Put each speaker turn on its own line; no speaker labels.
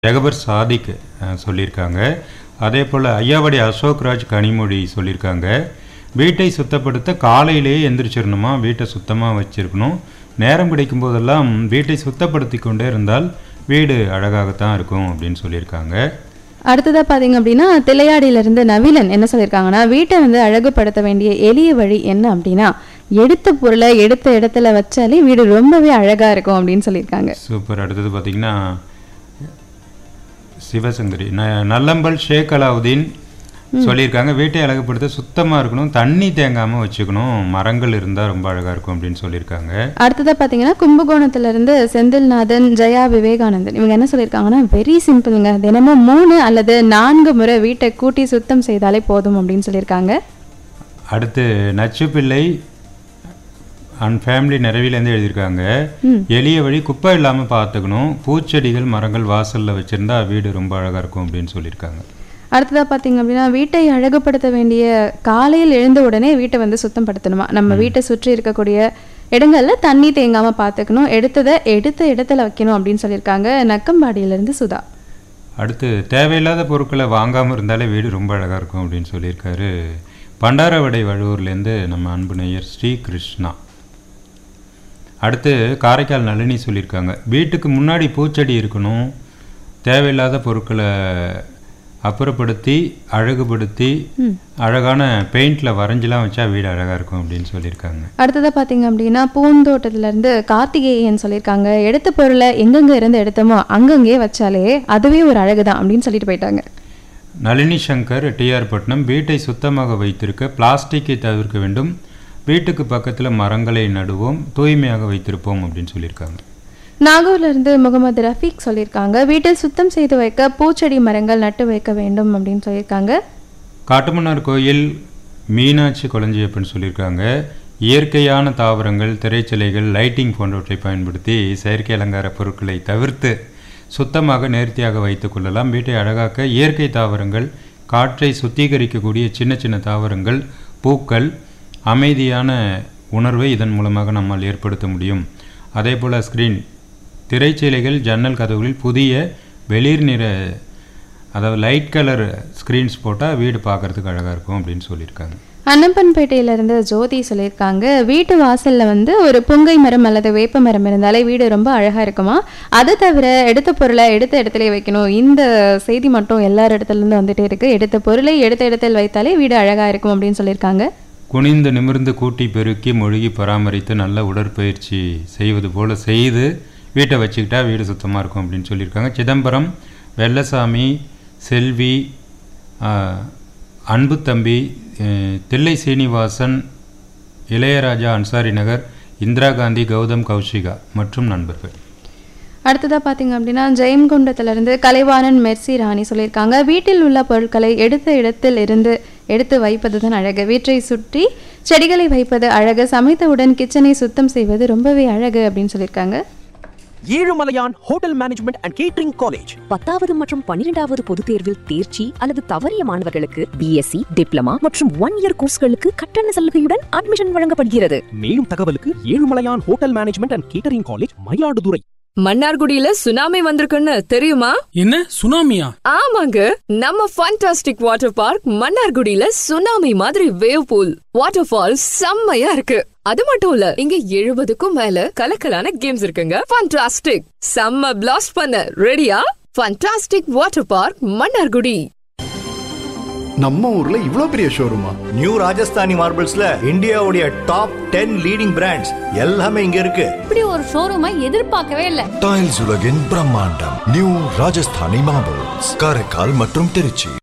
ஜெகபர் சாதிக் அஹ், சொல்லியிருக்காங்க அதே போல் ஐயாவடி அசோக்ராஜ் கனிமொழி சொல்லியிருக்காங்க வீட்டை சுத்தப்படுத்த காலையிலேயே எந்திரிச்சிடணுமா வீட்டை சுத்தமாக வச்சிருக்கணும் நேரம் கிடைக்கும் போதெல்லாம் வீட்டை சுத்தப்படுத்தி கொண்டே இருந்தால் வீடு அழகாகத்தான் இருக்கும் அப்படின்னு சொல்லியிருக்காங்க
அடுத்ததா பாத்தீங்க அப்படின்னா தில்லையாடியிலிருந்து நவீலன் என்ன சொல்லியிருக்காங்கன்னா வீட்டை வந்து அழகுபடுத்த வேண்டிய எளிய வழி என்ன அப்படின்னா எடுத்த பொருளை எடுத்த இடத்துல வச்சாலே வீடு ரொம்பவே அழகா இருக்கும் அப்படின்னு சொல்லியிருக்காங்க
சூப்பர் அடுத்தது பார்த்தீங்கன்னா சிவசங்கரி ந நல்லம்பல் ஷேக் அலாவுதீன் சொல்லியிருக்காங்க வீட்டை அழகுபடுத்த சுத்தமாக இருக்கணும் தண்ணி தேங்காமல் வச்சுக்கணும் மரங்கள் இருந்தால் ரொம்ப அழகாக இருக்கும் அப்படின்னு சொல்லியிருக்காங்க
அடுத்ததா பாத்தீங்கன்னா கும்பகோணத்துல இருந்து செந்தில்நாதன் ஜெயா விவேகானந்தன் இவங்க என்ன சொல்லியிருக்காங்கன்னா வெரி சிம்பிளுங்க தினமும் மூணு அல்லது நான்கு முறை வீட்டை கூட்டி சுத்தம் செய்தாலே போதும் அப்படின்னு சொல்லியிருக்காங்க
அடுத்து நச்சு பிள்ளை அண்ட் ஃபேமிலி நிறைவிலேருந்து எழுதியிருக்காங்க எளிய வழி குப்பை இல்லாமல் பார்த்துக்கணும் பூச்செடிகள் மரங்கள் வாசலில் வச்சுருந்தா வீடு ரொம்ப அழகாக இருக்கும் அப்படின்னு சொல்லியிருக்காங்க
அடுத்ததா பாத்தீங்க அப்படின்னா வீட்டை அழகுபடுத்த வேண்டிய காலையில் எழுந்த உடனே வீட்டை வந்து சுத்தம் படுத்தணுமா நம்ம வீட்டை சுற்றி இருக்கக்கூடிய இடங்கள்ல தண்ணி தேங்காம பார்த்துக்கணும் எடுத்ததை எடுத்த இடத்துல வைக்கணும் அப்படின்னு சொல்லியிருக்காங்க நக்கம்பாடியில இருந்து சுதா
அடுத்து தேவையில்லாத பொருட்களை வாங்காமல் இருந்தாலே வீடு ரொம்ப அழகாக இருக்கும் அப்படின்னு சொல்லியிருக்காரு பண்டாரவடை வழுவூர்லேருந்து நம்ம அன்பு நேயர் ஸ்ரீ கிருஷ்ணா அடுத்து காரைக்கால் நளினி சொல்லியிருக்காங்க வீட்டுக்கு முன்னாடி பூச்செடி இருக்கணும் தேவையில்லாத பொருட்களை அப்புறப்படுத்தி அழகுபடுத்தி அழகான பெயிண்டில் வரைஞ்செலாம் வச்சா வீடு அழகாக இருக்கும் அப்படின்னு சொல்லியிருக்காங்க
அடுத்ததா பாத்தீங்க அப்படின்னா பூந்தோட்டத்துல இருந்து கார்த்திகேயன் சொல்லியிருக்காங்க எடுத்த பொருளை எங்கெங்க இருந்து எடுத்தோமோ அங்கங்கே வச்சாலே அதுவே ஒரு அழகுதான் அப்படின்னு சொல்லிட்டு போயிட்டாங்க
நளினி சங்கர் டிஆர் பட்னம் வீட்டை சுத்தமாக வைத்திருக்க பிளாஸ்டிக்கை தவிர்க்க வேண்டும் வீட்டுக்கு பக்கத்தில் மரங்களை நடுவோம் தூய்மையாக வைத்திருப்போம் அப்படின்னு சொல்லியிருக்காங்க
நாகூர்ல இருந்து முகமது ரஃபீக் சொல்லியிருக்காங்க வீட்டை சுத்தம் செய்து வைக்க பூச்செடி மரங்கள் நட்டு வைக்க வேண்டும் அப்படின்னு சொல்லியிருக்காங்க
காட்டுமன்னார் கோயில் மீனாட்சி கொளஞ்சியப்பன் சொல்லியிருக்காங்க இயற்கையான தாவரங்கள் திரைச்சிலைகள் லைட்டிங் போன்றவற்றை பயன்படுத்தி செயற்கை அலங்கார பொருட்களை தவிர்த்து சுத்தமாக நேர்த்தியாக வைத்துக் கொள்ளலாம் வீட்டை அழகாக்க இயற்கை தாவரங்கள் காற்றை சுத்திகரிக்கக்கூடிய சின்ன சின்ன தாவரங்கள் பூக்கள் அமைதியான உணர்வை இதன் மூலமாக நம்மால் ஏற்படுத்த முடியும் அதே போல் ஸ்க்ரீன் திரைச்சீலைகள் ஜன்னல் கதவுகளில் புதிய வெளிர் நிற அதாவது லைட் கலர் ஸ்க்ரீன்ஸ் போட்டால் வீடு பார்க்கறதுக்கு அழகாக இருக்கும் அப்படின்னு சொல்லியிருக்காங்க
அன்னப்பன்பேட்டையில இருந்து ஜோதி சொல்லியிருக்காங்க வீட்டு வாசல்ல வந்து ஒரு புங்கை மரம் அல்லது வேப்ப மரம் இருந்தாலே வீடு ரொம்ப அழகா இருக்குமா அதை தவிர எடுத்த பொருளை எடுத்த இடத்துல வைக்கணும் இந்த செய்தி மட்டும் எல்லார் இடத்துல இருந்து வந்துட்டே இருக்கு எடுத்த பொருளை எடுத்த இடத்தில் வைத்தாலே வீடு அழகா இருக்கும் அப்படின்னு சொல்லியிருக்காங்க
குனிந்து நிமிர்ந்து கூட்டி பெருக்கி மொழுகி பராமரித்து நல்ல உடற்பயிற்சி செய்வது போல செய்து வீட்டை வச்சுக்கிட்டா வீடு சுத்தமாக இருக்கும் அப்படின்னு சொல்லியிருக்காங்க சிதம்பரம் வெள்ளசாமி செல்வி ஆஹ், அன்பு தம்பி அஹ், தில்லை சீனிவாசன் இளையராஜா அன்சாரி நகர் இந்திரா காந்தி கௌதம் கௌஷிகா மற்றும் நண்பர்கள்
அடுத்ததா பாத்தீங்க அப்படின்னா ஜெயம்குண்டத்துல இருந்து கலைவாணன் மெர்சி ராணி சொல்லியிருக்காங்க வீட்டில் உள்ள பொருட்களை எடுத்த இடத்தில் இருந்து எடுத்து வைப்பது தான் அழகு வீட்டை சுற்றி செடிகளை வைப்பது அழகு சமைத்தவுடன் கிச்சனை சுத்தம் செய்வது ரொம்பவே அழகு அப்படின்னு சொல்லியிருக்காங்க
Ezhumalaiyan hotel management and catering college
பத்தாவது மற்றும் பன்னிரெண்டாவது பொதுத் தேர்வில் தேர்ச்சி அல்லது தவறிய மாணவர்களுக்கு பிஎஸ்சி டிப்ளமா மற்றும் ஒன் இயர் கோர்ஸ்களுக்கு கட்டண சலுகையுடன் அட்மிஷன் வழங்கப்படுகிறது
மேலும் தகவலுக்கு Ezhumalaiyan hotel management and catering college Mayiladuthurai
மன்னார்குடியில சுனாமி வந்திருக்குன்னு தெரியுமா
என்ன சுனாமியா
ஆமாங்க நம்ம ஃபண்டாஸ்டிக் வாட்டர் பார்க் மன்னார்குடியில சுனாமி மாதிரி வேவ் பூல் வாட்டர் ஃபால் செம்மையா இருக்கு அது மட்டும் இல்ல இங்க எழுபதுக்கும் மேல கலக்கலான கேம்ஸ் இருக்குங்க ஃபண்டாஸ்டிக் செம்ம பிளாஸ்ட் பண்ண ரெடியா ஃபண்டாஸ்டிக் வாட்டர் பார்க் மன்னார்குடி
நம்ம ஊர்ல இவ்ளோ பெரிய ஷோரூமா
நியூ ராஜஸ்தானி மார்பிள்ஸ்ல இந்தியாவுடைய டாப் டென் லீடிங் பிராண்ட்ஸ் எல்லாமே இங்க இருக்கு
இப்படி ஒரு ஷோரூமை எதிர்பார்க்கவே இல்லை
டைல்ஸ் உலகின் பிரம்மாண்டம் நியூ ராஜஸ்தானி மார்பிள்ஸ் காரைக்கால் மற்றும் திருச்சி